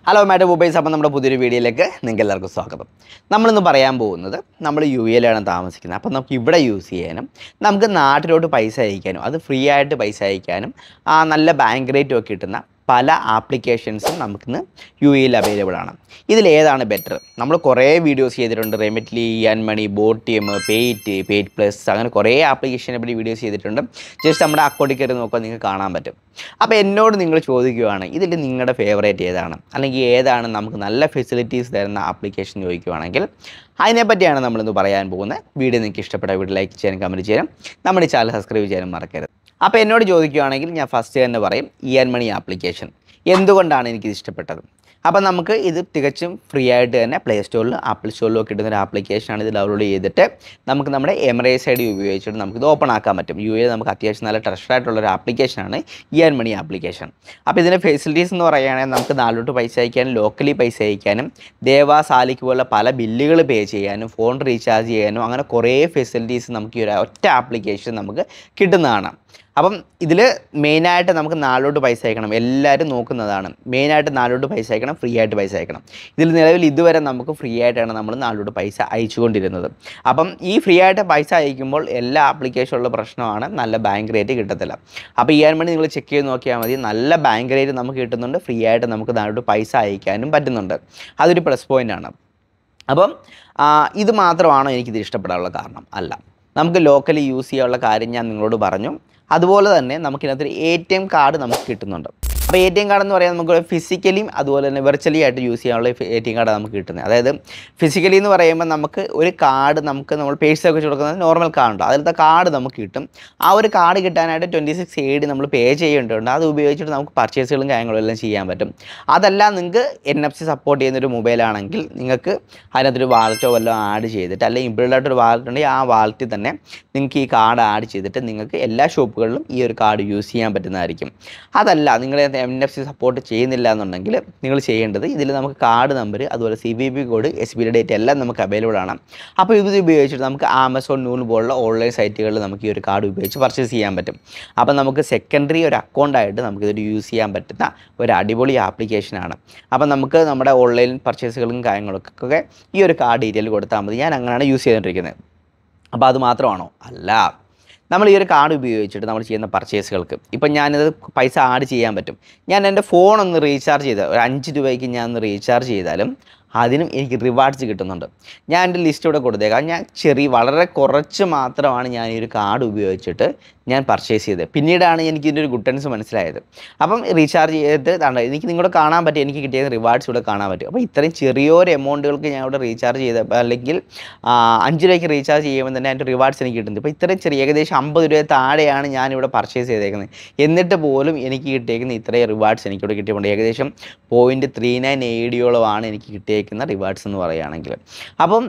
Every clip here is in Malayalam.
ഹലോ മാഡം മൊബൈൽസ് അപ്പം നമ്മുടെ പുതിയൊരു വീഡിയോയിലേക്ക് നിങ്ങൾക്ക് എല്ലാവർക്കും സ്വാഗതം നമ്മളിന്ന് പറയാൻ പോകുന്നത് നമ്മൾ യു എയിലാണ് താമസിക്കുന്നത് അപ്പം നമുക്ക് ഇവിടെ യൂസ് ചെയ്യാനും നമുക്ക് നാട്ടിലോട്ട് പൈസ അയക്കാനും അത് ഫ്രീ ആയിട്ട് പൈസ അയക്കാനും ആ നല്ല ബാങ്ക് റേറ്റും ഒക്കെ കിട്ടുന്ന പല ആപ്ലിക്കേഷൻസും നമുക്കിന്ന് യു എയിൽ അവൈലബിൾ ആണ് ഇതിൽ ഏതാണ് ബെറ്റർ നമ്മൾ കുറേ വീഡിയോസ് ചെയ്തിട്ടുണ്ട് Remitly money Botim Payit Payit plus അങ്ങനെ കുറേ ആപ്ലിക്കേഷനെ പറ്റി വീഡിയോസ് ചെയ്തിട്ടുണ്ട് ജസ്റ്റ് നമ്മുടെ അക്കൗണ്ടിൽ കയറി നോക്കാൻ നിങ്ങൾക്ക് കാണാൻ പറ്റും അപ്പോൾ എന്നോട് നിങ്ങൾ ചോദിക്കുവാണ് ഇതിൽ നിങ്ങളുടെ ഫേവറേറ്റ് ഏതാണ് അല്ലെങ്കിൽ ഏതാണ് നമുക്ക് നല്ല ഫെസിലിറ്റീസ് തരുന്ന ആപ്ലിക്കേഷൻ ചോദിക്കുവാണെങ്കിൽ അതിനെപ്പറ്റിയാണ് നമ്മളിന്ന് പറയാൻ പോകുന്നത് വീഡിയോ നിങ്ങൾക്ക് ഇഷ്ടപ്പെട്ട വീഡിയോ ലൈക്ക് ചെയ്യാനും കമൻറ്റ് ചെയ്യാനും നമ്മുടെ ചാനൽ സബ്സ്ക്രൈബ് ചെയ്യാനും മറക്കരുത് അപ്പോൾ എന്നോട് ചോദിക്കുകയാണെങ്കിൽ ഞാൻ ഫസ്റ്റ് തന്നെ പറയും ഇ ആൻ മണി ആപ്ലിക്കേഷൻ എന്തുകൊണ്ടാണ് എനിക്കിത് ഇഷ്ടപ്പെട്ടത് അപ്പോൾ നമുക്ക് ഇത് തികച്ചും ഫ്രീ ആയിട്ട് തന്നെ പ്ലേ സ്റ്റോറിലും ആപ്പിൾ സ്റ്റോറിലും ഒക്കെ കിട്ടുന്ന ഒരു ആപ്ലിക്കേഷനാണ് ഇത് ഡൗൺലോഡ് ചെയ്തിട്ട് നമുക്ക് നമ്മുടെ എമറേസ് ഐ ഡി ഉപയോഗിച്ചിട്ട് നമുക്കിത് ഓപ്പൺ ആക്കാൻ പറ്റും യു എയിൽ നമുക്ക് അത്യാവശ്യം നല്ല ട്രസ്റ്റഡ് ആയിട്ടുള്ള ഒരു ആപ്ലിക്കേഷനാണ് ഇ ആൻ മണി ആപ്ലിക്കേഷൻ അപ്പോൾ ഇതിൻ്റെ ഫെസിലിറ്റീസ് എന്ന് പറയുകയാണെങ്കിൽ നമുക്ക് നാലോട്ട് പൈസ അയക്കാനും ലോക്കലി പൈസ അയക്കാനും ദേവാ സാലിക്ക് പോലുള്ള പല ബില്ലുകൾ പേ ചെയ്യാനും ഫോൺ റീചാർജ് ചെയ്യാനും അങ്ങനെ കുറേ ഫെസിലിറ്റീസ് നമുക്ക് ഈ ഒരു ഒറ്റ ആപ്ലിക്കേഷൻ നമുക്ക് കിട്ടുന്നതാണ് അപ്പം ഇതിൽ മെയിനായിട്ട് നമുക്ക് നാലോട്ട് പൈസ അയക്കണം എല്ലാവരും നോക്കുന്നതാണ് മെയിനായിട്ട് നാലോട്ട് പൈസ അയക്കണം ഫ്രീ ആയിട്ട് പൈസ അയക്കണം ഇതിൽ നിലവിൽ ഇതുവരെ നമുക്ക് ഫ്രീ ആയിട്ടാണ് നമ്മൾ നാലോട്ട് പൈസ അയച്ചുകൊണ്ടിരുന്നത് അപ്പം ഈ ഫ്രീ ആയിട്ട് പൈസ അയക്കുമ്പോൾ എല്ലാ ആപ്ലിക്കേഷനുള്ള പ്രശ്നമാണ് നല്ല ബാങ്ക് റേറ്റ് കിട്ടത്തില്ല അപ്പോൾ ഈ വേണ്ടി നിങ്ങൾ ചെക്ക് ചെയ്ത് നോക്കിയാൽ മതി നല്ല ബാങ്ക് റേറ്റ് നമുക്ക് കിട്ടുന്നുണ്ട് ഫ്രീ ആയിട്ട് നമുക്ക് നാലോട്ട് പൈസ അയക്കാനും പറ്റുന്നുണ്ട് അതൊരു പ്ലസ് പോയിൻ്റ് ആണ് അപ്പം ആ, ഇത് മാത്രമാണോ എനിക്കിത് ഇഷ്ടപ്പെടാനുള്ള കാരണം അല്ല നമുക്ക് ലോക്കലി യൂസ് ചെയ്യാനുള്ള കാര്യം ഞാൻ നിങ്ങളോട് പറഞ്ഞു അതുപോലെ തന്നെ നമുക്കിതിനകത്ത് എ ടി എം കാർഡ് നമുക്ക് കിട്ടുന്നുണ്ട് അപ്പോൾ എ ടി എം കാർഡ് എന്ന് പറയുന്നത് നമുക്ക് ഫിസിക്കലിയും അതുപോലെ തന്നെ വെർച്വലി ആയിട്ട് യൂസ് ചെയ്യാനുള്ള എ ടി എം കാർഡ് നമുക്ക് കിട്ടുന്നത് അതായത് ഫിസിക്കലി എന്ന് പറയുമ്പോൾ നമുക്ക് ഒരു കാർഡ് നമുക്ക് നമ്മൾ പേഴ്സൊക്കെ വെച്ച് കൊടുക്കുന്നത് നോർമൽ കാർഡ് അതിലത്തെ കാർഡ് നമുക്ക് കിട്ടും ആ ഒരു കാർഡ് കിട്ടാനായിട്ട് ട്വൻറ്റി സിക്സ് എ ഡി നമ്മൾ പേ ചെയ്യേണ്ടതുണ്ട് അത് ഉപയോഗിച്ചിട്ട് നമുക്ക് പർച്ചേസുകളും കാര്യങ്ങളും എല്ലാം ചെയ്യാൻ പറ്റും അതല്ല നിങ്ങൾക്ക് എൻ എഫ് സി സപ്പോർട്ട് ചെയ്യുന്നൊരു മൊബൈലാണെങ്കിൽ നിങ്ങൾക്ക് അതിനകത്തൊരു വാലറ്റോ വല്ലതും ആഡ് ചെയ്തിട്ട് അല്ലെങ്കിൽ ഇമ്പിൾഡ് ആയിട്ടൊരു വാലറ്റ് ഉണ്ടെങ്കിൽ ആ വാലറ്റിൽ തന്നെ നിങ്ങൾക്ക് ഈ കാർഡ് ആഡ് ചെയ്തിട്ട് നിങ്ങൾക്ക് എല്ലാ ഷോപ്പുകളിലും ഈ ഒരു കാർഡ് യൂസ് ചെയ്യാൻ പറ്റുന്നതായിരിക്കും അതല്ല നിങ്ങൾ എൻ എഫ് സി സപ്പോർട്ട് ചെയ്യുന്നില്ല എന്നുണ്ടെങ്കിൽ നിങ്ങൾ ചെയ്യേണ്ടത് ഇതിൽ നമുക്ക് കാർഡ് നമ്പർ അതുപോലെ C B P code S B date എല്ലാം നമുക്ക് അവൈലബിൾ ആണ് അപ്പോൾ ഇത് ഉപയോഗിച്ചിട്ട് നമുക്ക് ആമസോൺ നൂൺ പോലുള്ള ഓൺലൈൻ സൈറ്റുകളിൽ നമുക്ക് ഈ ഒരു കാർഡ് ഉപയോഗിച്ച് പർച്ചേസ് ചെയ്യാൻ പറ്റും അപ്പോൾ നമുക്ക് സെക്കൻഡറി ഒരു അക്കൗണ്ടായിട്ട് നമുക്കിതൊരു യൂസ് ചെയ്യാൻ പറ്റുന്ന ഒരു അടിപൊളി ആപ്ലിക്കേഷനാണ് അപ്പോൾ നമുക്ക് നമ്മുടെ ഓൺലൈൻ പർച്ചേസുകളും കാര്യങ്ങളൊക്കെ ഈ ഒരു കാർഡ് ഡീറ്റെയിൽ കൊടുത്താൽ മതി ഞാൻ അങ്ങനെയാണ് യൂസ് ചെയ്തുകൊണ്ടിരിക്കുന്നത് അപ്പോൾ അത് മാത്രമാണോ അല്ല നമ്മൾ ഈ ഒരു കാർഡ് ഉപയോഗിച്ചിട്ട് നമ്മൾ ചെയ്യുന്ന പർച്ചേസുകൾക്ക് ഇപ്പം ഞാനിത് പൈസ ആഡ് ചെയ്യാൻ പറ്റും ഞാൻ എൻ്റെ ഫോൺ ഒന്ന് റീചാർജ് ചെയ്താൽ ഒരു അഞ്ച് രൂപയ്ക്ക് ഞാൻ ഒന്ന് റീചാർജ് ചെയ്താലും അതിനും എനിക്ക് റിവാർഡ്സ് കിട്ടുന്നുണ്ട് ഞാൻ എൻ്റെ ലിസ്റ്റ് ഇവിടെ കൊടുത്തേക്കാം ഞാൻ ചെറിയ വളരെ കുറച്ച് മാത്രമാണ് ഞാൻ ഈ ഒരു കാർഡ് ഉപയോഗിച്ചിട്ട് ഞാൻ പർച്ചേസ് ചെയ്തത് പിന്നീടാണ് എനിക്ക് ഇതിൻ്റെ ഒരു ഗുഡൻസ് മനസ്സിലായത് അപ്പം റീചാർജ് ചെയ്തിട്ട് ദാണ്ട എനിക്ക് നിങ്ങളുടെ കാണാൻ പറ്റും എനിക്ക് കിട്ടിയ റിവാർഡ്സ് ഇവിടെ കാണാൻ പറ്റും അപ്പോൾ ഇത്രയും ചെറിയൊരു എമൗണ്ടുകൾക്ക് ഞാൻ ഇവിടെ റീചാർജ് ചെയ്ത അല്ലെങ്കിൽ ആ, അഞ്ച് രൂപയ്ക്ക് റീചാർജ് ചെയ്യുമ്പോൾ തന്നെ അതിൻ്റെ റിവാർഡ്സ് എനിക്ക് കിട്ടുന്നുണ്ട് ഇപ്പോൾ ഇത്രയും ചെറിയ ഏകദേശം അമ്പത് രൂപ താഴെയാണ് ഞാനിവിടെ പർച്ചേസ് ചെയ്തേക്കുന്നത് എന്നിട്ട് പോലും എനിക്ക് കിട്ടിയേക്കുന്ന ഇത്രയും റിവാർഡ്സ് എനിക്കിവിടെ കിട്ടിയിട്ടുണ്ട് ഏകദേശം പോയിൻറ്റ് ത്രീ നയൻ എ ഡിയോളമാണ് എനിക്ക് കിട്ടിയേക്കുന്ന റിവാർഡ്സ് എന്ന് പറയുകയാണെങ്കിൽ അപ്പം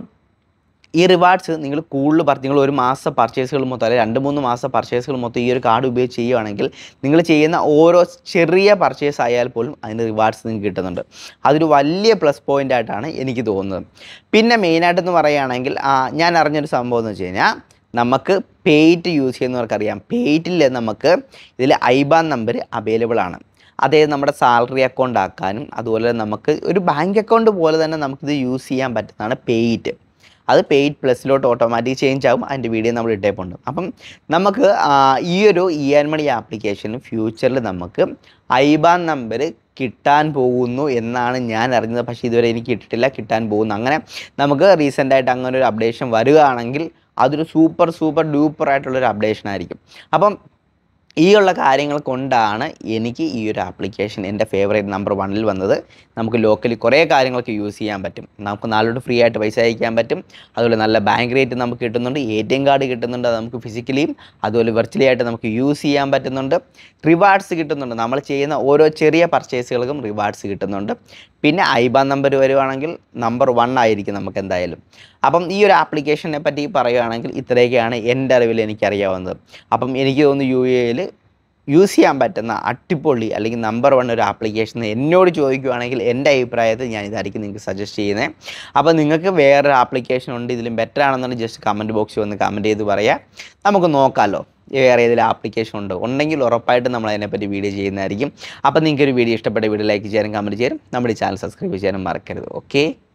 ഈ റിവാർഡ്സ് നിങ്ങൾ കൂടുതൽ പർ നിങ്ങൾ ഒരു മാസം പർച്ചേസുകൾ മൊത്തം അല്ലെങ്കിൽ രണ്ട് മൂന്ന് മാസം പർച്ചേസുകൾ മൊത്തം ഈ ഒരു കാർഡ് ഉപയോഗിച്ച് ചെയ്യുകയാണെങ്കിൽ നിങ്ങൾ ചെയ്യുന്ന ഓരോ ചെറിയ പർച്ചേസ് ആയാൽ പോലും അതിന് റിവാർഡ്സ് നിങ്ങൾക്ക് കിട്ടുന്നുണ്ട് അതൊരു വലിയ പ്ലസ് പോയിൻ്റ് ആയിട്ടാണ് എനിക്ക് തോന്നുന്നത് പിന്നെ മെയിനായിട്ടെന്ന് പറയുകയാണെങ്കിൽ ആ, ഞാൻ അറിഞ്ഞൊരു സംഭവം എന്ന് വെച്ച് കഴിഞ്ഞാൽ നമുക്ക് പേയ്റ്റ് യൂസ് ചെയ്യുന്നവർക്കറിയാം പേയ്റ്റിൽ നമുക്ക് ഇതിൽ ഐബാൻ നമ്പർ അവൈലബിൾ ആണ് അതേ നമ്മുടെ സാലറി അക്കൗണ്ട് ആക്കാനും അതുപോലെ നമുക്ക് ഒരു ബാങ്ക് അക്കൗണ്ട് പോലെ തന്നെ നമുക്കിത് യൂസ് ചെയ്യാൻ പറ്റുന്നതാണ് പേയ്റ്റ് അത് പെയ്ഡ് പ്ലസിലോട്ട് ഓട്ടോമാറ്റിക് ചേഞ്ച് ആകും അതിൻ്റെ വീഡിയോ നമ്മൾ ഇട്ടേപ്പുണ്ട് അപ്പം നമുക്ക് ആ, ഈ ഒരു ഇ ആൻ മണി ആപ്ലിക്കേഷൻ ഫ്യൂച്ചറിൽ നമുക്ക് ഐബാൻ നമ്പർ കിട്ടാൻ പോകുന്നു എന്നാണ് ഞാൻ അറിഞ്ഞത് പക്ഷേ ഇതുവരെ എനിക്ക് കിട്ടിയിട്ടില്ല കിട്ടാൻ പോകുന്നു അങ്ങനെ നമുക്ക് റീസെൻ്റായിട്ട് അങ്ങനെ ഒരു അപ്ഡേഷൻ വരികയാണെങ്കിൽ അതൊരു സൂപ്പർ സൂപ്പർ ഡൂപ്പർ ആയിട്ടുള്ളൊരു അപ്ഡേഷൻ ആയിരിക്കും അപ്പം ഈ ഉള്ള കാര്യങ്ങൾ കൊണ്ടാണ് എനിക്ക് ഈ ഒരു ആപ്ലിക്കേഷൻ എൻ്റെ ഫേവറേറ്റ് നമ്പർ വണ്ണിൽ വന്നത് നമുക്ക് ലോക്കലി കുറേ കാര്യങ്ങളൊക്കെ യൂസ് ചെയ്യാൻ പറ്റും നമുക്ക് നാലോട്ട് ഫ്രീ ആയിട്ട് പൈസ അയക്കാൻ പറ്റും അതുപോലെ നല്ല ബാങ്ക് റേറ്റ് നമുക്ക് കിട്ടുന്നുണ്ട് എ ടി എം കാർഡ് കിട്ടുന്നുണ്ട് അത് നമുക്ക് ഫിസിക്കലിയും അതുപോലെ വെർച്വലി ആയിട്ട് നമുക്ക് യൂസ് ചെയ്യാൻ പറ്റുന്നുണ്ട് റിവാർഡ്സ് കിട്ടുന്നുണ്ട് നമ്മൾ ചെയ്യുന്ന ഓരോ ചെറിയ പർച്ചേസുകൾക്കും റിവാർഡ്സ് കിട്ടുന്നുണ്ട് പിന്നെ ഐബാൻ നമ്പർ വരുവാണെങ്കിൽ നമ്പർ വൺ ആയിരിക്കും നമുക്ക് എന്തായാലും അപ്പം ഈ ഒരു ആപ്ലിക്കേഷനെ പറ്റി പറയുകയാണെങ്കിൽ ഇത്രയൊക്കെയാണ് എൻ്റെ അറിവിൽ എനിക്കറിയാവുന്നത് അപ്പം എനിക്ക് തോന്നുന്നു യു എയിൽ യൂസ് ചെയ്യാൻ പറ്റുന്ന അട്ടിപ്പൊളി അല്ലെങ്കിൽ നമ്പർ വൺ ഒരു ആപ്ലിക്കേഷൻ എന്നോട് ചോദിക്കുവാണെങ്കിൽ എൻ്റെ അഭിപ്രായത്തിൽ ഞാൻ ഇതായിരിക്കും നിങ്ങൾക്ക് സജസ്റ്റ് ചെയ്യുന്നത് അപ്പോൾ നിങ്ങൾക്ക് വേറൊരു ആപ്ലിക്കേഷൻ ഉണ്ട് ഇതിലും ബെറ്റർ ആണെന്നുണ്ടെങ്കിൽ ജസ്റ്റ് കമൻറ്റ് ബോക്സിൽ വന്ന് കമൻറ്റ് ചെയ്ത് പറയാം നമുക്ക് നോക്കാമല്ലോ വേറെ ഏതെങ്കിലും ആപ്ലിക്കേഷൻ ഉണ്ടോ ഉണ്ടെങ്കിൽ ഉറപ്പായിട്ടും നമ്മൾ അതിനെപ്പറ്റി വീഡിയോ ചെയ്യുന്നതായിരിക്കും അപ്പോൾ നിങ്ങൾക്ക് ഒരു വീഡിയോ ഇഷ്ടപ്പെട്ട വീഡിയോ ലൈക്ക് ചെയ്യാനും കമൻറ്റ് ചെയ്യാനും നമ്മുടെ ചാനൽ സബ്സ്ക്രൈബ് ചെയ്യാനും മറക്കരുത് ഓക്കെ